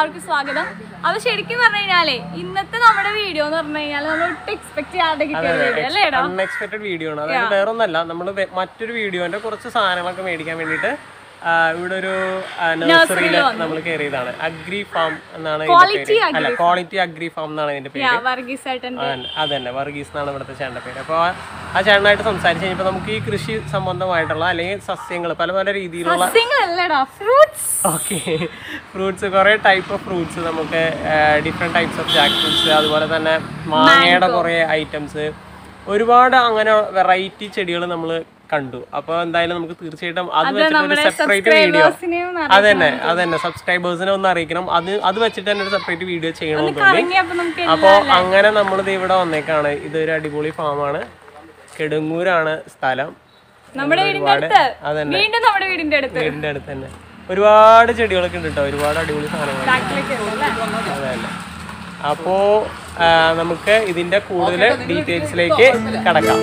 എല്ലാവർക്കും സ്വാഗതം അപ്പൊ ശരിക്കും പറഞ്ഞു കഴിഞ്ഞാലേ ഇന്നത്തെ നമ്മുടെ വീഡിയോ എന്ന് പറഞ്ഞു കഴിഞ്ഞാൽ നമ്മൾ ഒട്ടും എക്സ്പെക്ട് ചെയ്യാതെ കിട്ടിയ വീഡിയോ അല്ലേ എടാ അൺഎക്സ്പെക്ടഡ് വീഡിയോ ആണ് അതായത് വേറെ ഒന്നല്ല നമ്മൾ മറ്റൊരു വീഡിയോന്റെ കുറച്ച് സാധനങ്ങളൊക്കെ മേടിക്കാൻ വേണ്ടിയിട്ട് ആ, ഇവിടെ ഒരു നഴ്സറിയിൽ നമ്മൾ കയറിയതാണ് അഗ്രി ഫാം എന്നാണ് ഇതിന്റെ പേര് അല്ല ക്വാളിറ്റി അഗ്രി ഫാം എന്നാണ് ഇതിന്റെ പേര് വർഗീസ് ഏട്ടൻ്റെ ആ, അതന്നെ വർഗീസ് എന്നാണ് ഇവിടുത്തെ ചേട്ടൻ്റെ പേര് അപ്പോൾ ആ ചേട്ടനായിട്ട് സംസാരിച്ച് കഴിഞ്ഞപ്പോൾ നമുക്ക് ഈ കൃഷി സംബന്ധമായിട്ടുള്ള അല്ലെങ്കിൽ സസ്യങ്ങൾ പല പല രീതിയിലുള്ള സസ്യങ്ങളല്ലടാ ഫ്രൂട്ട്സ് ഓക്കെ ഫ്രൂട്ട്സ് കുറേ ടൈപ്പ് ഓഫ് ഫ്രൂട്ട്സ് നമുക്ക് different types of jack fruits അതുപോലെ തന്നെ മാങ്ങയുടെ കുറേ ഐറ്റംസ് ഒരുപാട് അങ്ങനെ വെറൈറ്റി ചെടികൾ നമ്മൾ കണ്ടു അപ്പോൾ എന്തായാലും നമുക്ക് തീർച്ചയായിട്ടും അത് വെച്ചിട്ട് ഒരു സെപ്പറേറ്റ് വീഡിയോ അതന്നെ അതന്നെ സബ്സ്ക്രൈബേഴ്സിനെ ഒന്ന് അറിയിക്കണം അത് അത് വെച്ചിട്ട് തന്നെ ഒരു സെപ്പറേറ്റ് വീഡിയോ ചെയ്യണമെന്ന് തോന്നി കറങ്ങിയപ്പോ നമുക്ക് അപ്പോൾ അങ്ങനെ നമ്മളിത് ഇവിടെ വന്നേക്കാണ് ഇതൊരു അടിപൊളി ഫാമാണ് കെടുങ്ങൂരാണ് സ്ഥലം നമ്മുടെ വീടിന്റെ അടുത്ത് അതന്നെ വീണ്ടും നമ്മുടെ വീടിന്റെ അടുത്ത് വീടിന്റെ അടുത്ത് തന്നെ ഒരുപാട് ചെടികളൊക്കെ ഉണ്ട് കേട്ടോ ഒരുപാട് അടിപൊളി സാധനങ്ങൾ ബാക്കിലേക്ക് ഉണ്ട് അല്ലേ? അതല്ല അപ്പോ ആ, നമുക്ക് ഇതിന്റെ കൂടുതൽ ഡീറ്റെയിൽസിലേക്ക് കടക്കാം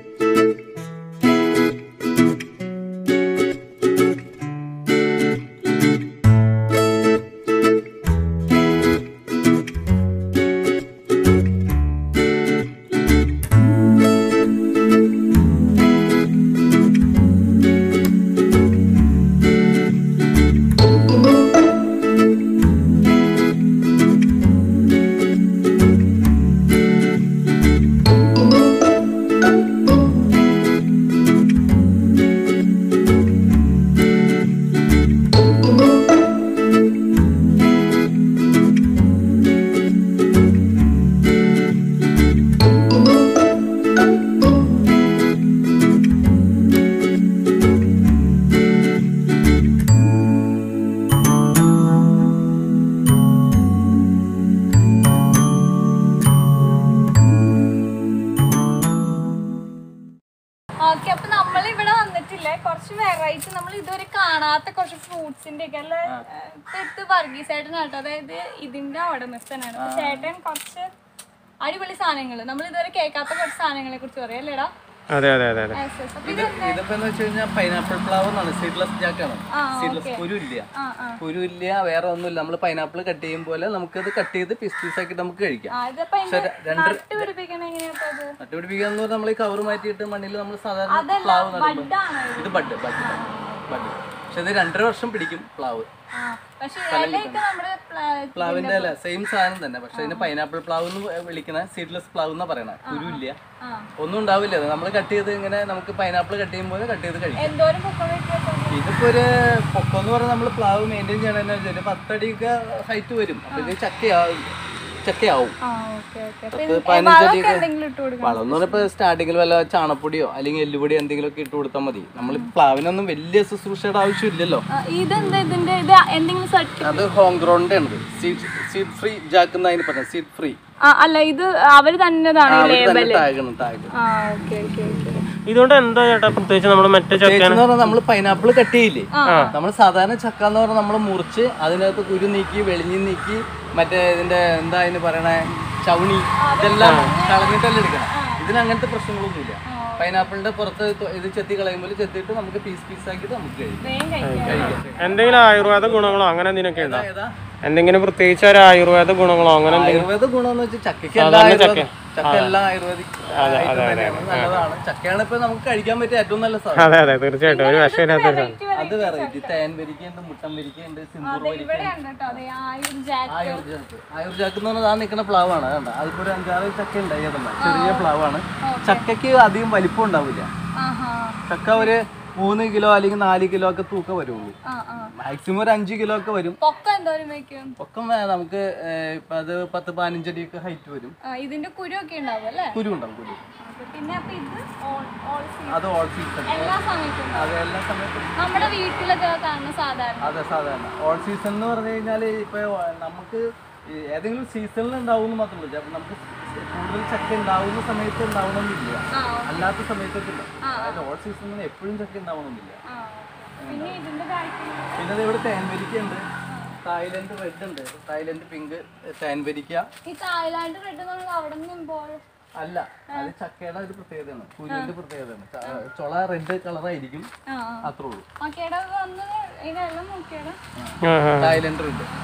ഓക്കെ അപ്പൊ നമ്മൾ ഇവിടെ വന്നിട്ടില്ലേ കുറച്ച് വെറൈറ്റി നമ്മൾ ഇതുവരെ കാണാത്ത കുറച്ച് ഫ്രൂട്ട്സിന്റെ ഒക്കെ അല്ല ഇത് വർഗീസ് ചേട്ടൻ കേട്ടോ അതായത് ഇതിന്റെ ഉടമസ്ഥനാണ് അപ്പൊ ചേട്ടൻ കുറച്ച് അടിപൊളി സാധനങ്ങൾ നമ്മൾ ഇതുവരെ കേൾക്കാത്ത കുറച്ച് സാധനങ്ങളെ കുറിച്ച് പറയാം അല്ലേടാ അതെ അതെ അതെ അതെ Yes, yes. അപ്പൊ ഇത് ഇതിപ്പോ എന്ന് വെച്ച് കഴിഞ്ഞാൽ പൈനാപ്പിൾ പ്ലാവ് എന്നാണ് സീഡ്ലെസ് ജാക്കാണ് ആ, സീഡ്ലെസ് കുരു ഇല്ല ആ ആ കുരു ഇല്ല വേറെ ഒന്നുമില്ല നമ്മൾ പൈനാപ്പിൾ കട്ട് ചെയ്യും പോലെ നമുക്കത് കട്ട് ചെയ്ത് പീസ് പീസ് ആക്കി നമുക്ക് കഴിക്കാം ആ ഇതിപ്പോ ഇതിന്റെ നട്ട് പിടിപ്പിക്കണ എങ്ങനെയാ അപ്പൊ അത് നട്ടുപിടിപ്പിക്കാന്ന് പറഞ്ഞാൽ നമ്മൾ ഈ കവർ മാറ്റിയിട്ട് മണ്ണിൽ നമ്മൾ സാധാരണ അതല്ല പ്ലാവ് നടുമ്പോൾ ബഡാണ് ഇത് ബഡ് ബഡ് ബഡ് പക്ഷെ ഇത് രണ്ടര വർഷം പിടിക്കും പ്ലാവ് ആ പക്ഷെ ഇലയൊക്കെ നമ്മുടെ പ്ല- പ്ലാവിന്റെ അല്ല സെയിം സാധനം തന്നെ പക്ഷെ ഇതിന് പൈനാപ്പിൾ പ്ലാവ് എന്ന് വിളിക്കണ സീഡ്ലെസ് പ്ലാവ് എന്നാ പറയണത് കുരു ഇല്ല ആ ഒന്നും ഉണ്ടാവില്ല നമ്മൾ കട്ട് ചെയ്ത് ഇങ്ങനെ നമുക്ക് പൈനാപ്പിൾ കട്ട് ചെയ്യുമ്പോൾ കട്ട് ചെയ്ത് കഴിക്കാം എന്തോരം പൊക്കം വ്യത്യാസം ഇതിപ്പോ ഒരു പൊക്കം എന്ന് പറഞ്ഞാൽ നമ്മൾ പ്ലാവ് മെയിൻറ്റെയിൻ ചെയ്യണമെന്ന് വെച്ചാൽ ഒരു പത്തടിയൊക്കെ ഹൈറ്റ് വരും അപ്പൊ ഇത് ചക്കയാവും ചക്കയാവും ആ ഓക്കെ ഓക്കെ അപ്പൊ പത്ത് ഇത് പതിനഞ്ച് വളമൊക്കെ അടിയൊക്കെ എന്തെങ്കിലും ഇട്ട് കൊടുക്കണം വളം എന്ന് പറഞ്ഞപ്പോ സ്റ്റാർട്ടിങ്ങിൽ വല്ല ചാണപ്പൊടിയോ അല്ലെങ്കിൽ എല്ലുപൊടിയോ എന്തെങ്കിലും ഒക്കെ ഇട്ട് കൊടുത്താൽ മതി നമ്മൾ പ്ലാവിനൊന്നും വലിയ ശുശ്രൂഷയുടെ ആവശ്യമില്ലല്ലോ ആ, ഇതെന്താ ഇതിന്റെ ഇത് എന്തെങ്കിലും സർട്ടി അത് ഹോം ഗ്രൗണ്ട് ആണ് സീഡ് സീഡ് ഫ്രീ ജാക്ക് എന്നതിന് പറഞ്ഞത് സീഡ് ഫ്രീ ആ അല്ല ഇത് അവര് തന്നെതാണ് ഈ ലേബൽ ടാഗാണ് ടാഗ് ആ ഓക്കെ ഓക്കെ ഓക്കെ ഇതുകൊണ്ട് എന്താ ചേട്ടാ പ്രത്യേകിച്ച് നമ്മൾ മറ്റേ ചക്ക എന്ന് പറഞ്ഞാൽ നമ്മൾ പൈനാപ്പിൾ കട്ട് ചെയ്യില്ലേ നമ്മൾ സാധാരണ ചക്ക എന്ന് പറഞ്ഞാൽ നമ്മൾ മുറിച്ച് അതിനകത്ത് കുരു നീക്കി വെളിഞ്ഞി നീക്കി മറ്റേ ഇതിന്റെ എന്താ അതിന് പറയണേ ചവണി ഇതെല്ലാം കളഞ്ഞിട്ടല്ലേ എടുക്കണം ഇതിന് അങ്ങനത്തെ പ്രശ്നങ്ങളൊന്നുമില്ല പൈനാപ്പിളിന്റെ പുറത്ത് തൊ- ഇത് ചെത്തി കളയുമ്പോൾ ചെത്തിയിട്ട് നമുക്ക് പീസ് പീസ് ആക്കിയിട്ട് നമുക്ക് കഴിക്കാം വേഗം കഴിക്കാം എന്തെങ്കിലും ആയുർവേദ ഗുണങ്ങളോ അങ്ങനെ എന്തെങ്കിലുമൊക്കെ ഉണ്ടോ ഏതാ എന്തെങ്കിലും പ്രത്യേകിച്ച് ഒരു ആയുർവേദ ഗുണങ്ങളോ അങ്ങനെ എന്തെങ്കിലും ആയുർവേദ ഗുണമെന്ന് വെച്ചാൽ ചക്കയ്ക്ക് എല്ലാ ആയുർവേദ ചക്ക എല്ലാം ആയുർവേദിക് item തന്നെയാണ് നല്ലതാണ് ചക്കയാണ് ഇപ്പൊ നമുക്ക് കഴിക്കാൻ പറ്റിയ ഏറ്റവും നല്ല സാധനം അതെ അതെ തീർച്ചയായിട്ടും ഒരു വിഷമില്ലാത്ത ഒരു സാധനം അത് വെറൈറ്റി തേൻ വരിക്കയുണ്ട് മുട്ടൻ വരിക്കയുണ്ട് സിന്ദൂർ വരിക്ക ഇവിടെ ഉണ്ട് കേട്ടോ അതെ ആയിരം ജാക്ക് ആയുർജാക്ക് ആയുർജാക്ക് എന്ന് പറഞ്ഞാൽ ആ നിൽക്കുന്ന പ്ലാവാണ് കണ്ട അതിപ്പോ ഒരു അഞ്ചാറ് ചക്ക ഉണ്ടായി അതല്ല ചെറിയ പ്ലാവാണ് ചക്കയ്ക്ക് അധികം വലിപ്പം ഉണ്ടാവില്ല ആഹാ ചക്ക ഒരു മൂന്ന് കിലോ അല്ലെങ്കിൽ നാല് കിലോ ഒക്കെ തൂക്കം വരുള്ളൂ ആ ആ മാക്സിമം ഒരു അഞ്ച് കിലോ ഒക്കെ വരും പൊക്കം എന്തോരം വെക്കും പൊക്കം വേ- നമുക്ക് ഏർ, ഇപ്പൊ അത് പത്ത് പതിനഞ്ചടിയൊക്കെ ഹൈറ്റ് വരും ആ, ഇതിന്റെ കുരു ഒക്കെ ഉണ്ടാവും അല്ലേ കുരു ഉണ്ടാവും കുരു അപ്പൊ പിന്നെ അപ്പൊ ഇത് all- all season. അത് ഓൾ സീസൺ എല്ലാ സമയത്തും ഉണ്ടാവും. അത് എല്ലാ സമയത്തും നമ്മുടെ വീട്ടിലൊക്കെ കാണുന്ന സാധാരണ അതെ സാധാരണ ഓൾ സീസൺ എന്ന് പറഞ്ഞു കഴിഞ്ഞാൽ ഇപ്പൊ നമുക്ക് ഈ ഏതെങ്കിലും സീസണിൽ ഉണ്ടാവും എന്ന് മാത്രമല്ല ചിലപ്പോ നമുക്ക് കൂടുതൽ ചക്ക ഉണ്ടാവുന്ന സമയത്ത് ഉണ്ടാവണമെന്നില്ല ആ അല്ലാത്ത സമയത്തൊക്കെ ഉണ്ടാവും അതായത് ഓൾ സീസണിൽ എപ്പോഴും ചക്ക ഉണ്ടാവണമെന്നില്ല ആ പിന്നെ ഇതിന്റെ കാര്യത്തിൽ പിന്നെ ദേ ഇവിടെ തേൻവരിക്ക ഉണ്ട് തായ്ലൻഡ് റെഡ് ഉണ്ട് തായ്ലൻഡ് പിങ്ക് തേൻവരിക്ക ഈ തായ്ലാന്റ് റെഡ് നമ്മൾ അവിടെ നിന്നുമ്പോൾ അല്ല അത് ചക്കയുടെ ഒരു പ്രത്യേകതയാണ് കുരുവിന്റെ പ്രത്യേകതയാണ് ച- ചുള റെഡ് കളറായിരിക്കും ആ ആ അത്രേ ഉള്ളൂ ഓക്കേടാ വന്നത് ഇതിനെല്ലാം നോക്കിയാടാ ആ, ആ. തായ്ലൻഡ് റെഡ്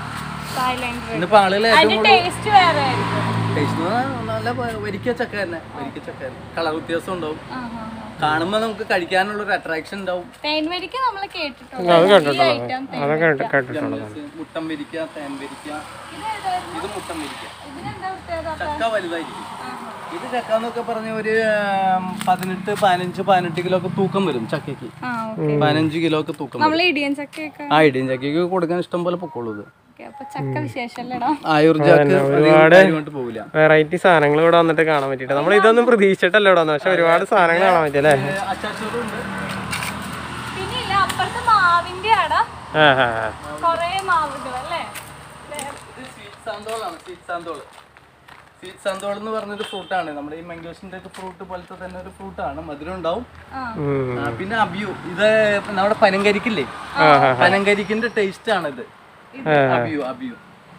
സൈലന്റ് റെഡ് ഇന്നിപ്പോ ആളുകൾ ഏറ്റവും അതിന്റെ ടേസ്റ്റ് വേറെ ആയിരിക്കും ടേസ്റ്റ് നല്ല വ- വരിക്ക ചക്ക തന്നെ വരിക്ക ചക്ക തന്നെ കളർ വ്യത്യാസം ഉണ്ടാവും ആ, ആ, ആ. കാണുമ്പോ നമുക്ക് കഴിക്കാനുള്ള ഒരു അട്രാക്ഷൻ ഉണ്ടാവും തേൻ വരിക്ക നമ്മൾ കേട്ടിട്ടുണ്ട് ഈ ഐറ്റം അതൊക്കെ കേട്ട് കേട്ടിട്ടുള്ളത് മുട്ടം വരിക്ക തേൻ വരിക്ക ഇതേതായിരുന്നു ഇത് മുട്ടം വരിക്ക ഇതിനെന്താ പ്രത്യേകത ചക്ക വലുതായിരിക്കും ഇത് ചക്ക എന്നൊക്കെ പറഞ്ഞ ഒരു ആം, പതിനെട്ട് പതിനഞ്ച് പതിനെട്ട് കിലോ ഒക്കെ തൂക്കം വരും ചക്കയ്ക്ക് ആ ഓക്കെ പതിനഞ്ച് കിലോ ഒക്കെ തൂക്കം വരും നമ്മൾ ഇടിയൻ ചക്കയൊക്കെ ആ ഇടിയും ചക്കയ്ക്ക് കൊടുക്കാൻ ഇഷ്ടം പോലെ പൊക്കോളൂ ഇത് ഓക്കെ അപ്പൊ ചക്ക വിശേഷല്ലേടാ ആയുർജാക്ക് കാര്യമായിട്ട് പോകില്ല വെറൈറ്റി സാധനങ്ങൾ ഇവിടെ വന്നിട്ട് കാണാൻ പറ്റിയിട്ട് നമ്മൾ ഇതൊന്നും പ്രതീക്ഷിച്ചിട്ടല്ല ഇവിടെ വന്നത് പക്ഷെ ഒരുപാട് സാധനങ്ങൾ കാണാൻ പറ്റി അല്ലേ അച്ചാച്ചോറുണ്ട് പിന്നെ ഇല്ല അപ്പുറത്തെ മാവിന്റെ ആടാ ആ ആ ആ. കൊറേ മാവുകൾ അല്ലേ ഇത് സ്വീറ്റ് സാന്തോളാണ് സ്വീറ്റ് സാന്തോൾ സ്വീറ്റ് സാന്തോൾ എന്ന് പറഞ്ഞൊരു ഫ്രൂട്ടാണ് നമ്മുടെ ഈ മംഗോസിന്റെ ഒക്കെ ഫ്രൂട്ട് പോലത്തെ തന്നെ ഒരു ഫ്രൂട്ടാണ് മധുരം ഉണ്ടാവും ആ ഉം. ആ, പിന്നെ അബിയു ഇത് നമ്മുടെ പനങ്കരിക്കില്ലേ പനങ്കരിക്കിന്റെ ടേസ്റ്റ് ആണ് ഇത് അബിയു അബിയു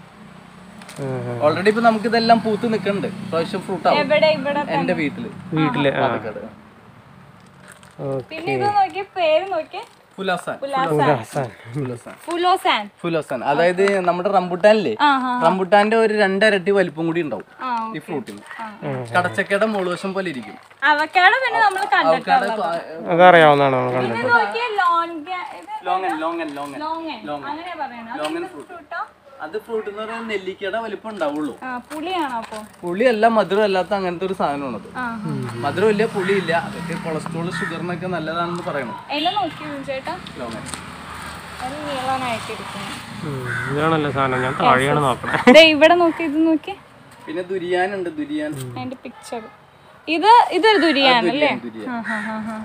ഉം. ഓൾറെഡി ഇപ്പൊ നമുക്ക് ഇതെല്ലാം പൂത്ത് നിൽക്കുന്നുണ്ട് പ്രാവശ്യം ഫ്രൂട്ട് ആവും എവിടെ ഇവിടെ എന്റെ വീട്ടില് വീട്ടില് ആ പാലക്കാട് ഓക്കെ പിന്നെ ഇത് നോക്കിയ പേര് നോക്കിയ ഫുലാസാൻ പുലാസാൻ ഫുലാസാൻ ഫുലോസാൻ ഫുലാസാൻ അതായത് നമ്മുടെ റംബുട്ടാനില്ലേ ആ ആ റംബുട്ടാന്റെ ഒരു രണ്ടരട്ടി വലിപ്പം കൂടി ഉണ്ടാവും ആ ഈ ഫ്രൂട്ടിന് കടച്ചക്കയുടെ മുളുവശം പോലെ ഇരിക്കും അവക്കാടോ പിന്നെ നമ്മൾ കണ്ടിട്ടുള്ളത് അതറിയാവുന്നതാണ് നമ്മൾ കണ്ടത് ഇത് നോക്കിയ long longan longan longan long അങ്ങനെ പറയണ ഫ്രൂട്ടോ അത് ഫ്രൂട്ട് എന്ന് പറയുന്നത് നെല്ലിക്കയുടെ വലിപ്പം ഉണ്ടാവുള്ളൂ ആ പുളിയാണോ അപ്പൊ പുളിയല്ല മധുരം അല്ലാത്ത അങ്ങനത്തെ ഒരു സാധനമാണത് ആ മധുരമില്ല പുളിയില്ല അതൊക്കെ കൊളസ്ട്രോൾ ഷുഗറിനൊക്കെ നല്ലതാണെന്ന് പറയണം എല്ലാം നോക്കി ചേട്ടാ ലോങ്ങൻ അത് നീളനായിട്ടിരിക്കുന്നു ഉം. ഇതാണല്ലോ സാധനം ഞാൻ താഴെയാണ് നോക്കണേ ദേ ഇവിടെ നോക്കി ഇത് നോക്കി പിന്നെ ദുരിയാൻ ഉണ്ട് ദുരിയാൻ അതിന്റെ പിക്ചർ ഇത് ഇതൊരു ദുരിയാൻ അല്ലേ ദുരിയാൻ ആ, ആ, ആ, ആ.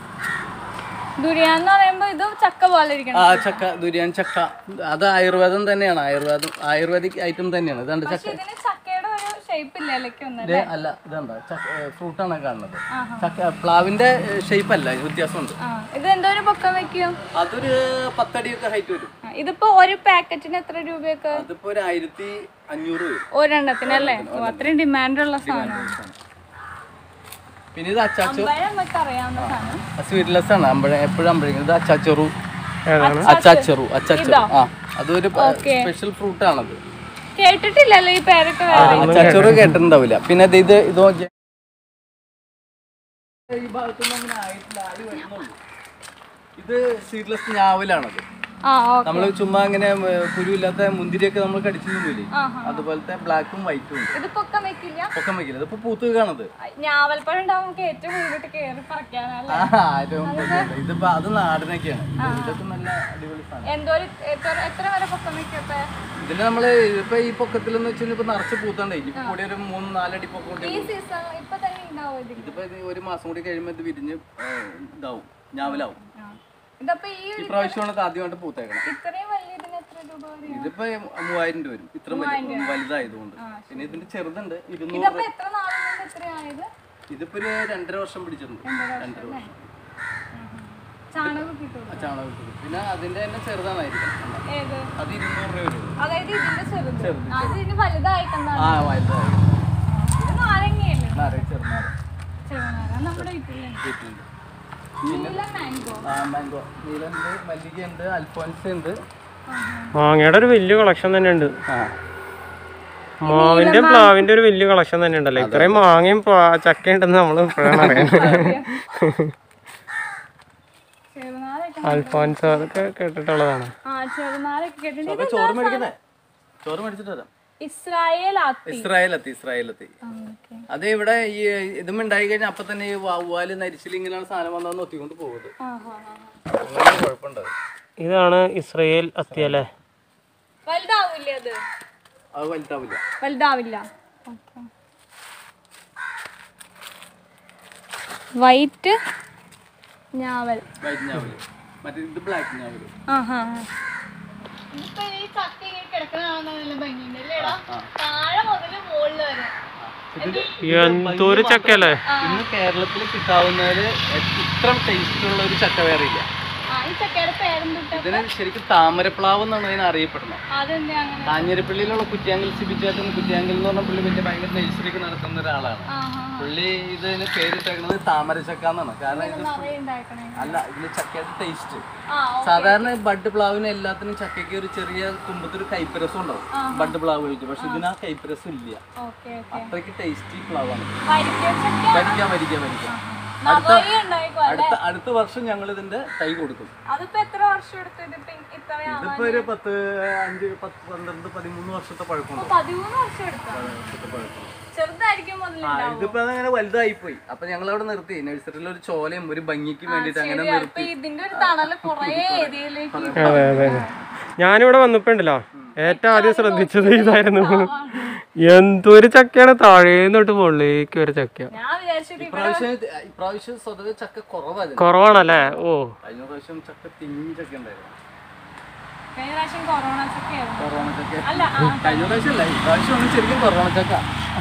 ദുരിയാൻ എന്ന് പറയുമ്പോ ഇത് ചക്ക പോലെ ഇരിക്കണം ആ ചക്ക ദുരിയാൻ ചക്ക അത് ആയുർവേദം തന്നെയാണ് ആയുർവേദം ആയുർവേദിക് ഐറ്റം തന്നെയാണ് ഇതാണ്ട് ചക്ക ഇതിന് ചക്കയുടെ ഒരു ഷേപ്പ് ഇല്ല ഇലയ്ക്ക് ഒന്നും ഇത് അല്ല ഇതാണ്ട ഫ്രൂട്ടാണ് കാണുന്നത് ചക്ക പ്ലാവിന്റെ ഷേപ്പ് അല്ല വ്യത്യാസമുണ്ട് ആ ഇത് എന്തോ ഒരു പൊക്കം വെക്കും അതൊരു പത്തടിയൊക്കെ ഹൈറ്റ് വരും ആ, ഇതിപ്പോ ഒരു പാക്കറ്റിന് എത്ര രൂപയൊക്കെ അതിപ്പോ ഒരു ആയിരത്തി അഞ്ഞൂറ് വരും ഒരെണ്ണത്തിനല്ലേ ഓ അത്രയും ഡിമാൻഡുള്ള സാധനമാണ് പിന്നെ ഇത് അച്ചാച്ചോ അമ്പഴം നമുക്ക് അറിയാവുന്ന സാധനം സ്വീറ്റ്ലെസ് ആണ് അമ്പഴം എപ്പോഴും അമ്പഴം ഇത് അച്ചാച്ചെറു ഏതാണ് അച്ചാച്ചെറു അച്ചാച്ചെറു ആ അതൊരു സ്പെഷ്യൽ ഫ്രൂട്ട് ആണത് കേട്ടിട്ടില്ലല്ലോ ഈ പേരൊക്കെ വേറെ അച്ചാച്ചെറു കേട്ടിട്ടുണ്ടാവില്ല പിന്നെ ഇത് ഇത് ഇതോ ജ- ഈ ഭാഗത്തൊന്നും അങ്ങനെ ആയിട്ടില്ല ആയി വരുന്നുള്ളൂ ഇത് സീഡ്ലെസ് ഞാവലാണത് ആ ഓക്കെ നമ്മൾ ചുമ്മാ അങ്ങനെ ഏ, കുരുവില്ലാത്ത മുന്തിരിയൊക്കെ നമ്മൾ കടിച്ചു തിന്നില്ലേ ആഹാ. അതുപോലത്തെ ബ്ലാക്കും വൈറ്റും ഉണ്ട് ഇത് പൊക്കം വെക്കില്ല പൊക്കം വയ്ക്കില്ല ഇതിപ്പോ പൂത്ത് കാണത് ഞാവൽപ്പഴം ഉണ്ടാവും നമുക്ക് ഏറ്റവും മുൻപിട്ട് കയറി പറിക്കാനല്ലേ ആരും പൊക്കമില്ല. ഇതിപ്പോ അത് നാടനൊക്കെയാണ് ഇത് ഇതൊക്കെ നല്ല അടിപൊളി സാധനം എന്തോ ഒരു എത്ര എത്ര വരെ പൊക്കം വെക്കപ്പോ ഇതിന് നമ്മള് ഇപ്പൊ ഈ പൊക്കത്തിലെന്ന് വെച്ചാൽ ഇപ്പൊ നിറച്ച് പൂത്താണ്ടേ ഇനി കൂടി ഒരു മൂന്ന് നാലടി പൊക്കം കൂടി ഈ സീസൺ ഇപ്പൊ തന്നെ ഉണ്ടാവും ഇതിന് ഇതിപ്പോ ഇത് ഒരു മാസം കൂടി കഴിയുമ്പോ ഇത് വിരിഞ്ഞ് ഏ, ഇതാവും ഞാവലാവും ആ. ഇതപ്പോ ഈ ഈ പ്രാവശ്യമാണ് ഇത് ആദ്യമായിട്ട് പൂത്തേക്കണം ഇത്രയും വലിയ ഇതിന് എത്ര രൂപ വരും ഇതിപ്പോ മൂവായിരം രൂപ വരും ഇത്ര വലിയ വലുതായതുകൊണ്ട് പിന്നെ ഇതിന്റെ ചെറുതുണ്ട് ഇരുന്നൂറ് ഇതപ്പോ എത്ര നാളുകൊണ്ട് എത്രയായത് ഇതിപ്പോ ഒരു രണ്ടര വർഷം പിടിച്ചിട്ടുണ്ട് രണ്ടര വർഷം ചാണകം കിട്ടുള്ളൂ ആ ചാണകം ഇട്ടത്. പിന്നെ അതിന്റെ തന്നെ ചെറുതാണായിരിക്കും ഏത് അത് ഇരുന്നൂറ് രൂപ വരും അതായത് ഇതിന്റെ ചെറുത് അത് ഇതിന് വലുതായിട്ടെന്താണ് ആ വലുതായി ഇത് നാരങ്ങയല്ലേ നാരങ്ങ ചെറുനാരങ്ങ ചെറുനാരങ്ങ നമ്മുടെ വീട്ടിലുണ്ട് വീട്ടിലുണ്ട് നീല മാംഗോ ആ മാംഗോ നീലുണ്ട് മല്ലികയുണ്ട് അൽഫോൻസ് ഉണ്ട് മാങ്ങയുടെ ഒരു വലിയ കളക്ഷൻ തന്നെ ഉണ്ട് ആ മാവിന്റെ പ്ലാവിന്റെ ഒരു വലിയ കളക്ഷൻ തന്നെ ഉണ്ടല്ലോ ഇത്രയും മാങ്ങയും പ്ലാ- ചക്കയും ഉണ്ടെന്ന് നമ്മൾ ഇപ്പോഴാണ് അറിയുന്നത് ചെറുനാരൊക്കെ അൽഫോൻസ് അതൊക്കെ കേട്ടിട്ടുള്ളതാണ് ആ ചെറുനാരൊക്കെ കേട്ടിട്ടുണ്ട് അപ്പൊ ചോറ് മേടിക്കണേ ചോറ് മേടിച്ചിട്ട് വരാം ഇസ്രായേൽ ആത്തി ഇസ്രായേലെത്തി ഇസ്രായേലെത്തി ആ, okay. അത് ഇവിടെ ഈ ഇതും ഉണ്ടായി കഴിഞ്ഞാൽ അപ്പൊ തന്നെ ഈ വവ്വാല് നരിച്ചിൽ ഇങ്ങനെയാണ് സാധനം വന്നതെന്ന് ഒത്തിക്കൊണ്ട് പോകുന്നത് ആ, ആ, ആ, ആ. അങ്ങനെ കുഴപ്പമുണ്ടാവും ഇതാണ് ഇസ്രയേൽ അത്തി അല്ലേ വലുതാവില്ലേ അത് അത് വലുതാവില്ല വലുതാവില്ല വൈറ്റ് ഞാവൽ വൈറ്റ് ഞാവല് മറ്റേ ഇത് ബ്ലാക്ക് ഞാവല് ആഹാ ഇതിപ്പോ ഈ ചക്ക ഇങ്ങനെ കിടക്കണ ഭംഗിയുണ്ടല്ലേടാ താഴെ മുതൽ മുകളിൽ വരെ എന്തോരു ചക്കയല്ലേ ഇന്ന് കേരളത്തിൽ കിട്ടാവുന്നതില് ഇത്ര ടേസ്റ്റ് ഉള്ള ഒരു ചക്ക വേറെ ഇല്ല ആ ഈ ചക്കയുടെ പേരെന്തിട്ട് ഇതിന് ശരിക്കും താമരപ്ലാവ് എന്നാണ് ഇതിനെ അറിയപ്പെടുന്നത് അതെന്താ അങ്ങനെ കാഞ്ഞിരപ്പള്ളിയിലുള്ള കുറ്റിയാങ്കൽ സിബിച്ചേട്ടൻ കുറ്റിയാങ്കൽ എന്ന് പറഞ്ഞ പുള്ളി വലിയ ഭയങ്കര നഴ്സറിക്ക് നടത്തുന്ന ഒരാളാണ് ആഹാ പുള്ളി ഇതിന് പേരിട്ടേക്കുന്നത് താമരച്ചക്ക എന്നാണ് കാരണം ഇത് നിറയെ ഉണ്ടാക്കണേ അല്ല ഇതിന് ചക്കയുടെ ടേസ്റ്റ് ആ സാധാരണ ബഡ് പ്ലാവിന് എല്ലാത്തിനും ചക്കയ്ക്ക് ഒരു ചെറിയ കുമ്പത്തൊരു കൈപ്പരസം ഉണ്ടാവും ബഡ് പ്ലാവുകൾക്ക് പക്ഷെ ഇതിന് ആ കൈപ്പരസം ഇല്ല ഓക്കെ ഓക്കെ അത്രയ്ക്ക് ടേസ്റ്റി പ്ലാവാണ് വരിക്ക ചക്ക വരിക്കാൻ വരിക്കാൻ വരിക്കാം നിറയെ ഉണ്ടായിക്കോ അടുത്ത അടുത്ത വർഷം ഞങ്ങൾ ഇതിന്റെ തൈ കൊടുക്കും അതിപ്പോ എത്ര വർഷം എടുത്തു ഇതിപ്പോ ഇത്രയാ ഇതിപ്പോ ഒരു പത്ത് അഞ്ച് പത്ത് പന്ത്രണ്ട് പതിമൂന്ന് വർഷത്തെ പഴക്കമുണ്ട് പതിമൂന്ന് വർഷം എടുത്തു വർഷത്തെ പഴക്കം ചെറുതായിരിക്കും മുതലുണ്ടാവും ഇതിപ്പോ അതങ്ങനെ വലുതായി പോയി അപ്പൊ ഞങ്ങൾ അവിടെ നിർത്തി നഴ്സറിയിൽ ഒരു ചോലയും ഒരു ഭംഗിക്ക് വേണ്ടിട്ട് അങ്ങനെ ശരിയാ നിർത്തി ഇപ്പൊ ഇതിന്റെ ഒരു തണല് കൊറേ ഏരിയയിലേക്ക് അതെ അതെ അതെ ഞാനിവിടെ വന്നപ്പോ ഉണ്ടല്ലോ ഏറ്റവും ആദ്യം ശ്രദ്ധിച്ചത് ഇതായിരുന്നു എന്തൊരു ചക്കയാണ് താഴേന്നോട്ട് മുകളിലേക്ക് ഒരു ചക്ക ഞാൻ വിചാരിച്ചത് ഇവിടെ ഇപ്രാവശ്യം ഇപ്രാവശ്യം സ്വതവേ ചക്ക കുറവായിരുന്നു കുറവാണല്ലേ ഓ കഴിഞ്ഞ പ്രാവശ്യം ചക്ക തിങ്ങി ചക്ക ഉണ്ടായിരുന്നു കഴിഞ്ഞ പ്രാവശ്യം കൊറോണ ചക്കയായിരുന്നു കൊറോണ ചക്ക അല്ല ആ, കഴിഞ്ഞ പ്രാവശ്യം അല്ല ഇപ്രാവശ്യം ആണ് ശരിക്കും കൊറോണ ചക്ക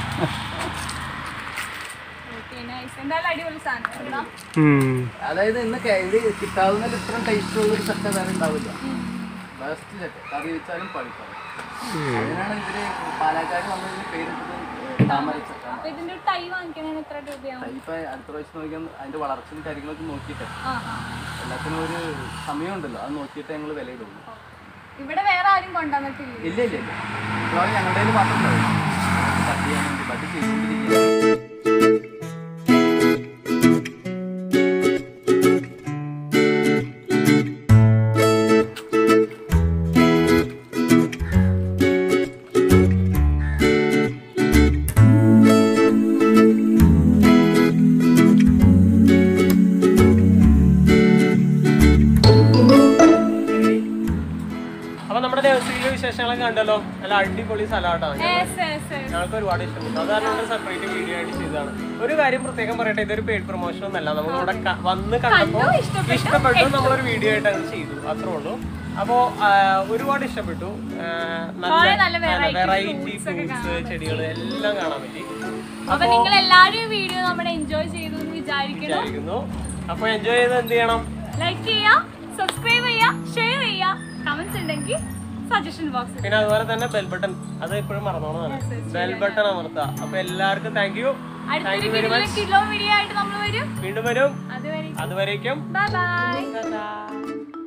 okay, nice. എന്തായാലും അടിപൊളി സാധനം കേട്ടോ. ഉം. അതായത് ഇന്ന് കേ- ഇത് കിട്ടാവുന്നതിൽ ഇത്രയും ടേസ്റ്റ് ഉള്ള ഒരു ചക്ക വേറെ ഉണ്ടാവില്ല ബെസ്റ്റ് ചക്ക കറി വെച്ചാലും പഴുക്കാം അതിനാണ് ഇവര് പാലക്കാട് നമ്മൾ ഇതിന് പേരിട്ടത് താമര ചക്ക അപ്പൊ ഇതിന്റെ ഒരു തൈ വാങ്ങിക്കണേന് എത്ര രൂപയാവും ഇപ്പൊ അടുത്ത പ്രാവശ്യം നോക്കിയാൽ അതിന്റെ വളർച്ചയും കാര്യങ്ങളൊക്കെ നോക്കിയിട്ട് ആ ആ എല്ലാത്തിനും ഒരു സമയമുണ്ടല്ലോ അത് നോക്കിയിട്ട് ഞങ്ങൾ വിലയിടുള്ളൂ ഇവിടെ വേറെ ആരും കൊണ്ടുവന്നിട്ടില്ല ഇല്ല ഇല്ല ഇല്ല ഇപ്രാവശ്യം ഞങ്ങളുടെ കയ്യിൽ മാത്രം ഉണ്ടാവും കട്ട് ചെയ്യാൻ വേണ്ടി കട്ട് ചെയ്തുകൊണ്ടിരിക്കുകയാണ് അപ്പൊ നമ്മുടെ നഴ്സറിയിലെ വിശേഷങ്ങളൊക്കെ കണ്ടല്ലോ നല്ല അടിപൊളി സ്ഥലമായിട്ടാണ് Yes, yes, yes. ഞങ്ങൾക്ക് ഒരുപാട് ഇഷ്ടപ്പെട്ടു അതാണ് സെപ്പറേറ്റ് വീഡിയോ ആയിട്ട് ചെയ്തതാണ് ഒരു കാര്യം പ്രത്യേകം പറയട്ടെ ഇതൊരു പെയ്ഡ് പ്രൊമോഷൻ ഒന്നല്ല നമ്മൾ ഇവിടെ ക- വന്ന് കണ്ടപ്പോൾ കണ്ടു, ഇഷ്ടപ്പെട്ടു, ഇഷ്ടപ്പെട്ടു നമ്മളൊരു വീഡിയോ ആയിട്ട് അങ്ങ് ചെയ്തു അത്രേ ഉള്ളൂ അപ്പോ ആ, ഒരുപാട് ഇഷ്ടപ്പെട്ടു ആ, വളരെ നല്ല നല്ല variety വെറൈറ്റി fruits ഒക്കെ ഫ്രൂട്ട്സ് ചെടികൾ എല്ലാം കാണാൻ പറ്റി അപ്പൊ നിങ്ങൾ എല്ലാരും ഈ വീഡിയോ നമ്മുടെ എൻജോയ് ചെയ്തു എന്ന് വിചാരിക്കുന്നു വിചാരിക്കുന്നു അപ്പൊ എൻജോയ് ചെയ്ത് എന്ത് ചെയ്യണം ലൈക്ക് ചെയ്യാ സബ്സ്ക്രൈബ് ചെയ്യാ ഷെയർ ചെയ്യാ കമന്റ്സ് ഉണ്ടെങ്കിൽ സജഷൻ ബോക്സിൽ പിന്നെ അതുപോലെ തന്നെ ബെൽ ബട്ടൺ അത് എപ്പോഴും മറന്നോളാണ് ബെൽ ബട്ടൺ അമർത്തുക അപ്പൊ എല്ലാവർക്കും താങ്ക് യു അടുത്തൊരു കിലോ കിലോ വീഡിയോ ആയിട്ട് നമ്മൾ വരും വീണ്ടും വരും അതുവരെ അതുവരേക്കും ബൈ ബൈ Ta-ta.